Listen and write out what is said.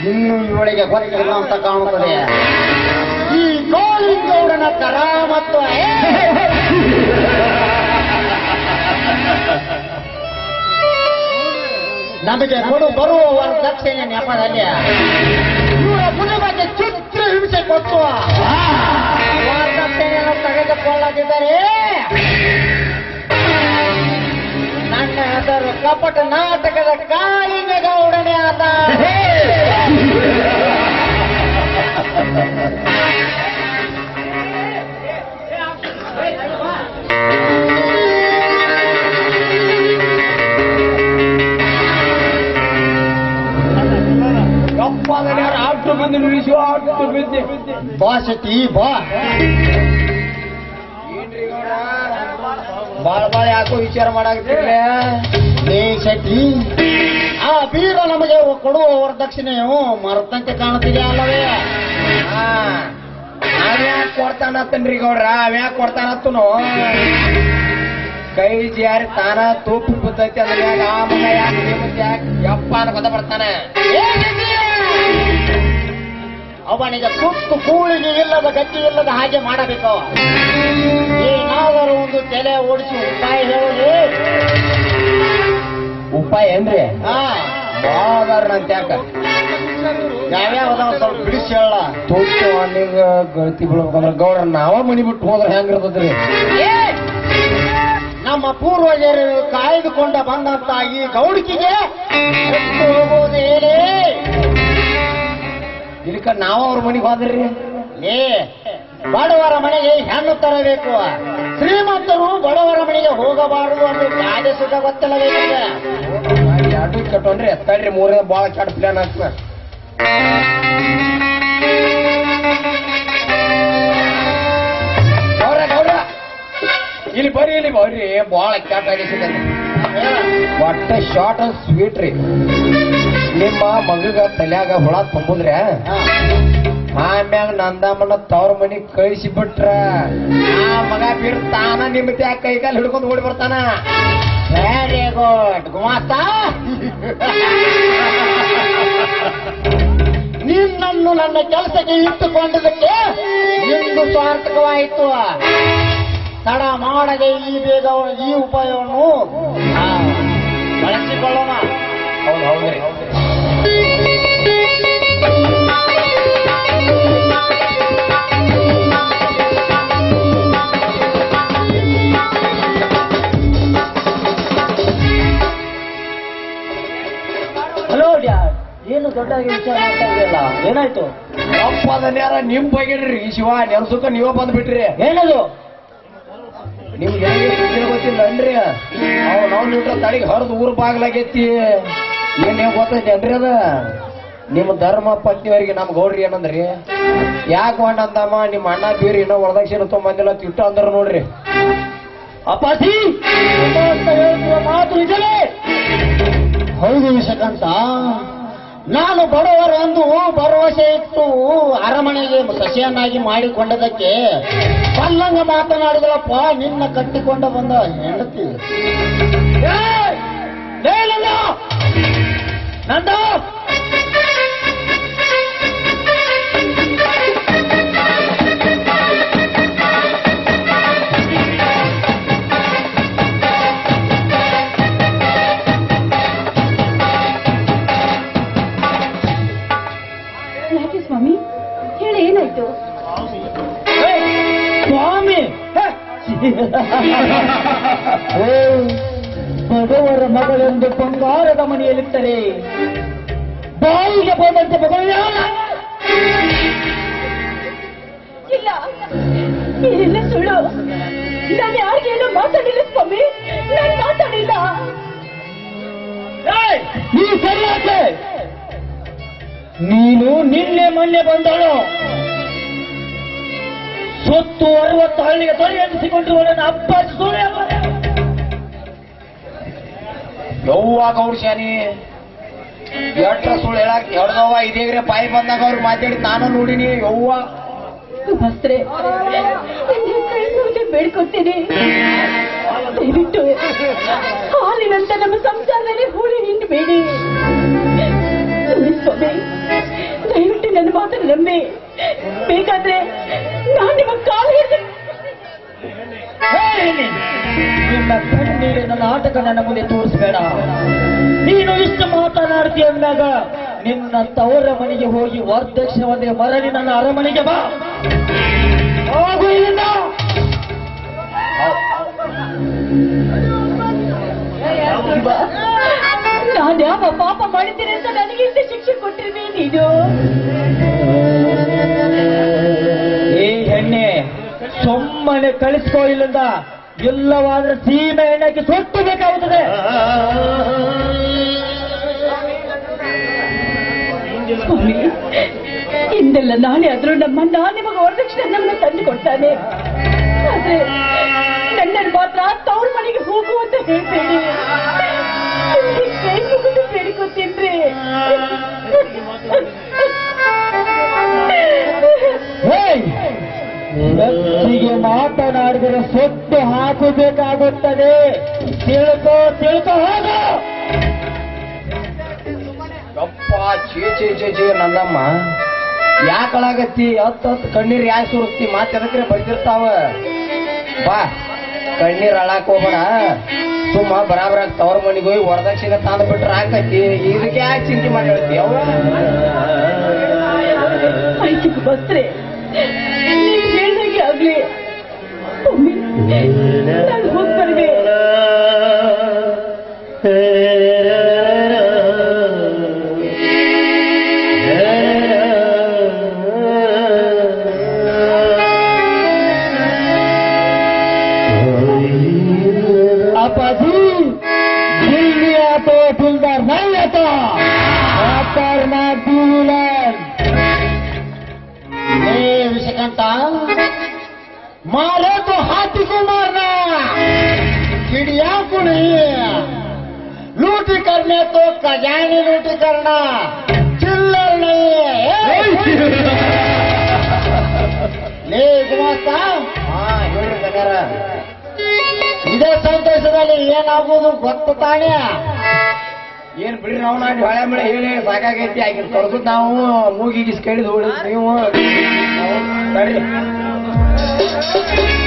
ಇನ್ನು ಇವಳಿಗೆ ಗೊತ್ತಿಲ್ಲ ಅಂತ ಕಾಣುತ್ತದೆ ಈ ಗೋಳಿಗೌಡನ ಕರ ಮತ್ತು ನಮಗೆ ಕೊಡು ಬರುವ ವರದಕ್ಷಿಣೆ ನೆಪದಲ್ಲಿ ಇವರ ಕುಟುಂಬಕ್ಕೆ ಚಿತ್ರ ಹಿಂಸೆ ಕೊಟ್ಟು ವರದಕ್ಷಿಣೆಯನ್ನು ತೆಗೆದುಕೊಳ್ಳದಿದ್ದರೆ ನನ್ನ ಹೆಸರು ಕಪಟ ನಾಟಕದ ಕಾಳಿಂಗಗೌಡನೇ ಆತ ಆಟು ಬಿದ್ದು ನಿಲ್ಲಿಸು ಆಟು ಬಿದ್ದು ಬಾ ಶೆಟ್ಟಿ ಬಾ ಬಾಳ ಬಾಳ ಯಾಕೋ ವಿಚಾರ ಮಾಡಾಕತ್ತಿರ್ಲೆ ಲೇ ಶೆಟ್ಟಿ ಆ ಬೀರ ನಮಗೆ ಕೊಡುವ ವರದಕ್ಷಿಣೆಯು ಮರದಂತೆ ಕಾಣುತ್ತಿದೆ ಅಲ್ಲವೇ ಅವ್ಯಾಕ್ ಕೊಡ್ತಾನತ್ತನ್ರಿ ಗೌಡ್ರ ಅವ್ಯಾಕ್ ಕೊಡ್ತಾನತ್ತನು ಕೈ ಜಾರಿ ತಾನ ತೂಪು ಬಿದ್ದೈತಿ ಅದ್ರ ಮ್ಯಾಗ ಆ ಮಗ ಯಾಕೆ ನಿಮ್ಮದ್ ಯಾಕೆ ಯಪ್ಪ ಅನ್ಕೊತ ಬರ್ತಾನೆ ಏ ಶೆಟ್ಟಿ! ಅವನಿಗೆ ಸುತ್ತು ಕೂಳಿಗೆ ಇಲ್ಲದ ಗಟ್ಟಿ ಇಲ್ಲದ ಹಾಗೆ ಮಾಡಬೇಕು ಏನಾದರೂ ಒಂದು ತಲೆ ಓಡಿಸಿ ಉಪಾಯ ಹೇಳಿ ಉಪಾಯ ಏನ್ರಿ ಹಾ ಬಾಳದಾರ ಯಾಕ ಯಾವ್ಯಾವ ಅದಾವ ಸ್ವಲ್ಪ ಬಿಡಿಸಿ ಹೇಳ ತುಟ್ಟು ಅವನಿಗ ಗಳ್ತಿ ಬೀಳ್ಬೇಕಂದ್ರ ಗೌಡ್ರ ನಾವ ಮನಿ ಬಿಟ್ಟು ಹೋದ್ರ ಹೆಂಗಿರ್ತದ್ರಿ ನಮ್ಮ ಪೂರ್ವಜರು ಕಾಯ್ದುಕೊಂಡ ಬಂದಂತ ಈ ಗೌಡಿಕೆಗೆ ಎತ್ತು ಹೋಗುವುದು ಹೇಳಿ ಇದಕ್ಕ ನಾವ ಅವ್ರ ಮನಿಗೆ ಹೋದ್ರಿ ಏ ಬಡವರ ಮನೆಗೆ ಹೆಣ್ಣು ತರಬೇಕು ಶ್ರೀಮಂತರು ಬಡವರ ಮನೆಗೆ ಹೋಗಬಾರದು ಅಂತ ಗಾದೆ ಸುಖ ಗೊತ್ತಿಲ್ಲವೇ ನಿಮ್ಗೆ? ಎರಡು ಕೆಟ್ಟೋನ್ರಿ ಎತ್ತಾಡ್ರಿ ಮೂರೇ ಬಾಳ ಕೆಟ್ಟ ಪ್ಲಾನ್ ಹಾಕ್ತ ಗೌರ ಗೌರ ಇಲ್ಲಿ ಬರ್ರಿ ಇಲ್ಲಿ ಬರ್ರಿ ಬಾಳ ಕೆಟ್ಟ ಅನಿಸಿದೆ ಹೇಳ. ಒಟ್ಟ ಶಾರ್ಟ್ ಅಂಡ್ ಸ್ವೀಟ್ ರೀ ನಿಮ್ಮ ಮಗಗ ತಲ್ಯಾಗ ಹುಳ ತುಂಬುದ್ರೆ ಹಾ. ಆಮ್ಯಾಗ ನಂದಮ್ಮನ ತವ್ರ ಮನಿ ಕಳಿಸಿ ಬಿಟ್ರ ಆ ಮಗ ಬಿಡ್ತಾನ ನಿಮ್ಮ ತ್ಯಾಗ ಕೈ ಕಾಲು ಹಿಡ್ಕೊಂಡು ಓಡಿ ಬರ್ತಾನ ವೆರಿ ಗುಡ್ ಗುಮಾಸ್ತ ನಿನ್ನನ್ನು ನನ್ನ ಕೆಲಸಕ್ಕೆ ಇಟ್ಟುಕೊಂಡಿದ್ದಕ್ಕೆ ಇಂದು ಸಾರ್ಥಕವಾಯಿತು ತಡ ಮಾಡದೆ ಈ ಬೇಗ ಈ ಉಪಾಯವನ್ನು ಆ, ಬಳಸಿಕೊಳ್ಳೋಣ ಹೌದು ಹೌದ್ರಿ ಹಲೋ ಡ್ಯಾಡ್ ಏನು ದೊಡ್ಡಾಗಿ ವಿಚಾರ ಮಾಡ್ತಾ ಇದೆಯಲ್ಲ ಏನಾಯ್ತು ಅಪ್ಪದಲ್ಲಿ ಯಾರ ನಿಮ್ ಬಗೆಡ್ರಿ ಶಿವ ನೆನ್ಸುಕ ನೀವ ಬಂದ್ಬಿಟ್ರಿ ಏನದು ನಿಮ್ಗೆ ಗೊತ್ತಿಲ್ಲ ಅನ್ರಿ ಅವ್ ನಾವ್ ನಿಂತ್ರ ತಳಿಗೆ ಹರಿದು ಊರ್ ಬಾಗ್ಲಾಗೈತಿ ಏನ್ ಏನ್ ಗೊತ್ತೈತೇನ್ರಿ ಅದ ನಿಮ್ಮ ಧರ್ಮ ಪತ್ನಿಯವರಿಗೆ ನಮ್ ಗೌಡ್ರಿ ಏನಂದ್ರಿ ಯಾಕೆ ಅಂದಮ್ಮ ನಿಮ್ಮ ಅಣ್ಣ ಬೀರಿ ಇನ್ನೂ ವರದಕ್ಷಿಣೆ ತೊಗೊಂಬಂದಿಲ್ಲ ತಿಟ್ಟು ಅಂದ್ರ ನೋಡ್ರಿ ಅಪ್ಪಾಜಿ ಅಂತ ಹೇಳುವ ಮಾತು ನಿಜವೇ ಹೌದು ವಿಷಕಂತ ನಾನು ಬಡವರೆಂದು ಭರವಸೆ ಇಟ್ಟು ಅರಮನೆಗೆ ಸಸಿಯನ್ನಾಗಿ ಮಾಡಿಕೊಂಡದಕ್ಕೆ ಪಲ್ಲಂಗ ಮಾತನಾಡಿದಳಪ್ಪ ನಿನ್ನ ಕಟ್ಟಿಕೊಂಡ ಬಂದ ಹೆಂಡತಿ ಏಯ್! ಲೇ ನಂದ! ನಂದ ಯಾಕೆ ಸ್ವಾಮಿ ಹೇಳಿ ಏನಾಯ್ತು ಸ್ವಾಮಿ ಓ, ಬಡವರ ಮಗಳೆಂದು ಬಂಗಾರದ ಮನೆಯಲ್ಲಿರ್ತಾರೆ ಬಾಯಿಗೆ ಬಂದಂತೆ ಮಗಳು ಇಲ್ಲ ಇದೆಲ್ಲ ಸುಳ್ಳು ನಾನು ಯಾರಿಗೇನು ಮಾತಾಡಿಲ್ಲ ಸ್ವಾಮಿ ನಾನು ಮಾತಾಡಿಲ್ಲ ನೀ ಸರಿಯಾಕೆ ನೀನು ನಿನ್ನೆ ಮೊನ್ನೆ ಬಂದಳು ಸೊತ್ತು ಅರವತ್ತು ಹಳ್ಳಿಗೆ ತೊರೆ ಎನಿಸಿಕೊಂಡಿರುವ ನನ್ನ ಅಪ್ಪ ಸುಳ್ಳೆ ಯವ್ವ ಗೌಡ್ ಶಾನಿ ಎಟ್ರ ಸುಳ್ಳು ಹೇಳಕ್ ಹೇಳ್ದವ್ವ ಇದೇಗ್ರೆ ಪಾಯಿ ಬಂದಾಗ ಅವ್ರು ಮಾತಾಡಿ ನಾನು ನೋಡಿನಿ ಯವ್ವ ಭಸ್ತ್ರೆ ಕೈ ಮುಗ್ದು ಬೇಡ್ಕೊತೀನಿ ದಯವಿಟ್ಟು ಹಾಲಿನಂತ ನಮ್ಮ ಸಂಸಾರದಲ್ಲಿ ಹುಳಿ ಹಿಂಡಬೇಡಿ ನೋಡಿ ಸ್ವಾಮಿ ನಂಬಿ ಬೇಕಾದ್ರೆ ನಾನು ನಿಮ್ಮ ಕಾಲು ಹಿಡಿದು ನಿನ್ನ ಕಣ್ಣೀರಿನ ನಾಟಕ ನನ್ನ ಮುಂದೆ ತೋರಿಸಬೇಡ ನೀನು ಇಷ್ಟು ಮಾತನಾಡ್ತೀಯ ಅಂದಾಗ ನಿನ್ನ ತವರ ಮನೆಗೆ ಹೋಗಿ ವರದಕ್ಷಿಣೆ ಮರಳಿ ನನ್ನ ಅರಮನೆಗೆ ಬಾ ಹೋಗು ಇಲ್ಲಿಂದ ನಾನು ಯಾವ ಪಾಪ ಮಾಡಿದ್ದೇನೆ ಅಂತ ನನಗೆ ಇಂಥ ಶಿಕ್ಷೆ ಕೊಟ್ಟಿರ್ವಿ ನೀನು ಏ ಹೆಣ್ಣೆ ಸುಮ್ಮನೆ ಕಳಿಸ್ಕೋ ಇಲ್ಲಿಂದ ಇಲ್ಲವಾದ್ರೆ ಸೀಮೆ ಎಣ್ಣೆಗೆ ಸೊಟ್ಟು ಬೇಕಾಗುತ್ತದೆ ಸ್ವಾಮಿ ಇಂದೆಲ್ಲ ನಾಳೆ ಆದ್ರೂ ನಮ್ಮ ನಾನು ನಿಮಗೆ ವರದಕ್ಷಿಣೆ ನಮ್ಮನ್ನ ತಂದು ಕೊಡ್ತಾನೆ ಆದ್ರೆ ನನ್ನನ್ನು ಮಾತ್ರ ತವ್ರ ಮನೆಗೆ ಹೋಗು ಅಂತ ಹೇಳ್ಬೇಡಿ ನಿಮ್ಗೆ ಕೈ ಮುಗಿದು ಬೇಡಿಕೊತೀನ್ರಿ ಹೇಯ್! ಹೆಚ್ಚಿಗೆ ಮಾತನಾಡಿದರೆ ಸೊಟ್ಟು ಹಾಕಬೇಕಾಗುತ್ತದೆ ತಿಳ್ಕೋ ತಿಳ್ಕೋ ಹೋಗು ಯಪ್ಪ ಚೇ ಚೇ ಚೇ ಚೇ ನಂದಮ್ಮ ಯಾಕಳಾಗತ್ತಿ ಹತ್ತು ಹತ್ತು ಕಣ್ಣೀರ್ ಯಾಕೆ ಸುರಿಸ್ತಿ ಮಾತ್ ಎದಕ್ರೆ ಬರ್ತಿರ್ತಾವ ಬಾ ಕಣ್ಣೀರ್ ಅಳಾಕ್ ಹೋಗ್ಬೇಡ ಸುಮ್ಮ ಬರಾಬರ ತವ್ರ ಮನಿಗೆ ಹೋಗಿ ವರದಕ್ಷಿಣೆ ತಂದು ಬಿಟ್ರೆ ಹಾಕತ್ತಿ ಇದಕ್ಕೆ ಯಾಕೆ ಚಿಂತೆ ಮಾಡಿ ಹೇಳ್ತಿ ಅವ್ವ ಆಯ್ತು ಬಸ್ರೆ ನೀವು ಹೇಳ್ದಂಗೆ ಆಗ್ಲಿ ಒಮ್ಮೆ ನಾನು ಹೋಗಿ ಬರ್ಬೇ अपाजी दिल्ली आतो फुलदार नाही आता खतरनाक टू व्हीलर ए विषयकांता मारे तो हाथी को मारना चिड़िया को नहीं लूटी करने तो खजाने लूटी करना चिल्लर नहीं है ले ಗುಮಾಸ್ತ ಹಾ ಹೇಳ್ರಿ ಗಣ್ಯಾರ ಇದೇ ಸಂತೋಷದಲ್ಲಿ ಏನಾಗುವುದು ಗೊತ್ತು ತಾನೇ ಏನ್ ಬಿಡ್ರಿ ನಾವು ನಾಡಿ ಹೊಳೆ ಮಳೆ ಹೇಳಿ ಸಾಕಾಗೈತಿ ಆಗಿ ತೊಡ್ದು ನಾವು ಮೂಗಿಗಿಸ್ ಕಡಿದು ಹೊಡಿದ್ ನೀವು ನಾವು- ನಡ್ರಿ